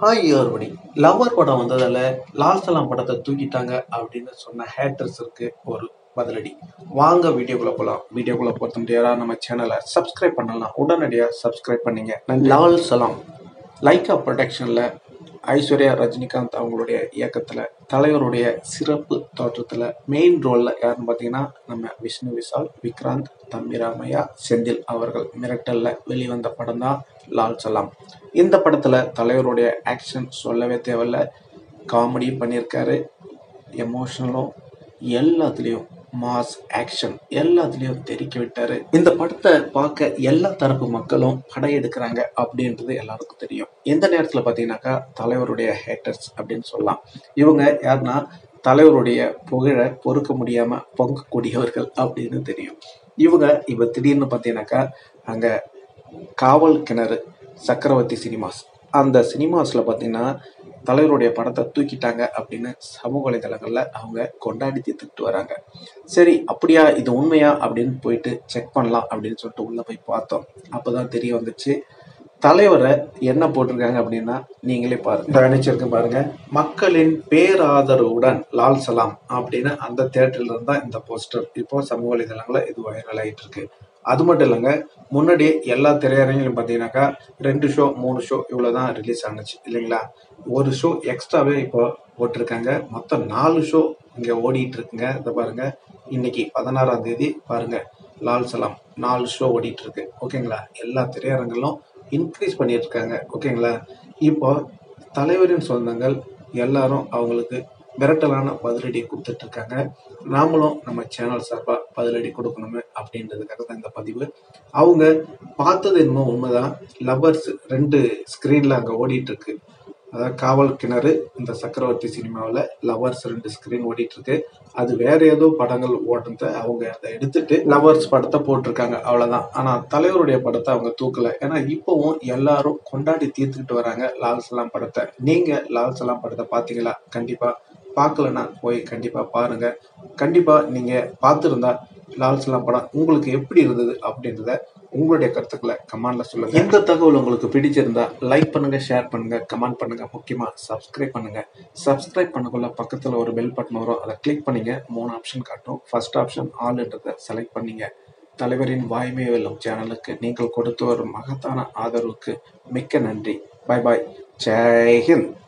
hi everybody lover படம் வந்ததால லால் சலாம் படத்தை தூக்கிட்டாங்க அப்படின்னு சொன்ன ஹேட்டர்ஸுக்கு ஒரு பதிலடி வாங்க வீடியோக்குள்ள போகலாம் வீடியோக்குள்ள பொறுத்த முடியாதா நம்ம சேனலை சப்ஸ்கிரைப் பண்ணலாம் உடனடியாக சப்ஸ்கிரைப் பண்ணீங்க லால் சலாம் லைக்கா ப்ரொடெக்ஷனில் ஐஸ்வர்யா ரஜினிகாந்த் அவங்களுடைய இயக்கத்தில் தலைவருடைய சிறப்பு தோற்றத்தில் மெயின் ரோலில் யாருன்னு பார்த்தீங்கன்னா நம்ம விஷ்ணு விஷால் விக்ராந்த் தம்பிராமையா செந்தில் அவர்கள் மிரட்டலில் வெளிவந்த படம் தான் லால் சலாம் இந்த படத்தில் தலைவருடைய ஆக்ஷன் சொல்லவே தேவையில்ல காமெடியும் பண்ணியிருக்காரு எமோஷனலும் எல்லாத்துலேயும் மாஸ் ஆக்ஷன் எல்லாத்துலேயும் தெரிக்க விட்டாரு இந்த படத்தை பார்க்க எல்லா தரப்பு மக்களும் படையெடுக்கிறாங்க அப்படின்றது எல்லாருக்கும் தெரியும் எந்த நேரத்தில் பார்த்தீங்கன்னாக்கா தலைவருடைய ஹேட்டர்ஸ் அப்படின்னு சொல்லலாம் இவங்க யாருன்னா தலைவருடைய புகழை பொறுக்க முடியாமல் பொங்கக்கூடியவர்கள் அப்படின்னு தெரியும் இவங்க இப்போ திடீர்னு பார்த்தீங்கன்னாக்கா அங்கே காவல் கிணறு சக்கரவர்த்தி சினிமாஸ் அந்த சினிமாஸில் பார்த்தீங்கன்னா தலைவருடைய படத்தை தூக்கிட்டாங்க அப்படின்னு சமூக வலைதளங்களில் அவங்க கொண்டாடி தீர்த்துக்கிட்டு வராங்க சரி அப்படியா இது உண்மையா அப்படின்னு போயிட்டு செக் பண்ணலாம் அப்படின்னு சொல்லிட்டு உள்ளே போய் பார்த்தோம் அப்போ தான் தெரிய வந்துச்சு தலைவரை என்ன போட்டிருக்காங்க அப்படின்னா நீங்களே பாருங்க கவனிச்சிருக்கு பாருங்க மக்களின் பேராதரவுடன் லால் சலாம் அப்படின்னு அந்த தேட்டர்ல இருந்தா இந்த போஸ்டர் இப்போ சமூக வலைதளங்களில் இது வைரல் ஆயிட்டு இருக்கு அது மட்டும் இல்லைங்க முன்னாடி எல்லா திரையரங்கிலும் பார்த்தீங்கன்னாக்கா ரெண்டு ஷோ மூணு ஷோ இவ்வளோ தான் ரிலீஸ் ஆனுச்சு இல்லைங்களா ஒரு ஷோ எக்ஸ்ட்ராவே இப்போ போட்டிருக்காங்க மொத்தம் நாலு ஷோ இங்கே ஓடிட்டு இருக்குங்க இதை பாருங்க இன்னைக்கு பதினாறாம் தேதி பாருங்க லால் சலாம் நாலு ஷோ ஓடிட்டு இருக்கு ஓகேங்களா எல்லா திரையரங்களும் இன்க்ரீஸ் பண்ணிட்டு இருக்காங்க ஓகேங்களா இப்போ தலைவரின் சொந்தங்கள் எல்லாரும் அவங்களுக்கு மிரட்டலான பதிலடி கொடுத்துட்டு இருக்காங்க நாமளும் நம்ம சேனல் சார்பாக பதிலடி கொடுக்கணுமே அப்படின்றதுக்காக தான் இந்த பதிவு அவங்க பார்த்தது என்னமோ உண்மைதான் லவ்வர்ஸ் ரெண்டு ஸ்க்ரீனில் அங்கே ஓடிட்டு இருக்கு அதாவது காவல் கிணறு இந்த சக்கரவர்த்தி சினிமாவில் லவர்ஸ் ரெண்டு ஸ்க்ரீன் ஓடிட்டு இருக்கு அது வேற ஏதோ படங்கள் ஓடுறத அவங்க அதை எடுத்துட்டு லவர்ஸ் படத்தை போட்டிருக்காங்க அவ்வளவுதான் ஆனா தலைவருடைய படத்தை அவங்க தூக்கல ஏன்னா இப்பவும் எல்லாரும் கொண்டாடி தீர்த்துக்கிட்டு வராங்க லால் சலாம் படத்தை நீங்க லால் சலாம் படத்தை பாத்தீங்களா கண்டிப்பா பார்க்கலன்னா போய் கண்டிப்பா பாருங்க கண்டிப்பா நீங்க பார்த்துருந்தா லால் சலாம் படம் உங்களுக்கு எப்படி இருந்தது அப்படின்றத உங்களுடைய கருத்துக்களை கமெண்ட்ல சொல்லுங்க எந்த தகவல் உங்களுக்கு பிடிச்சிருந்தா லைக் பண்ணுங்க ஷேர் பண்ணுங்க கமெண்ட் பண்ணுங்க முக்கியமா சப்ஸ்கிரைப் பண்ணுங்க சப்ஸ்கிரைப் பண்ணக்குள்ள பக்கத்துல ஒரு பெல் பட்டன் வரும் அதை கிளிக் பண்ணீங்க மூணு ஆப்ஷன் காட்டும் ஃபர்ஸ்ட் ஆப்ஷன் ஆல்ன்றதை செலக்ட் பண்ணீங்க தலைவரின் வாய்மை வெல்லும் சேனலுக்கு நீங்கள் கொடுத்து வரும் மகத்தான ஆதரவுக்கு மிக்க நன்றி பாய் பாய் ஜெய் ஹிந்த்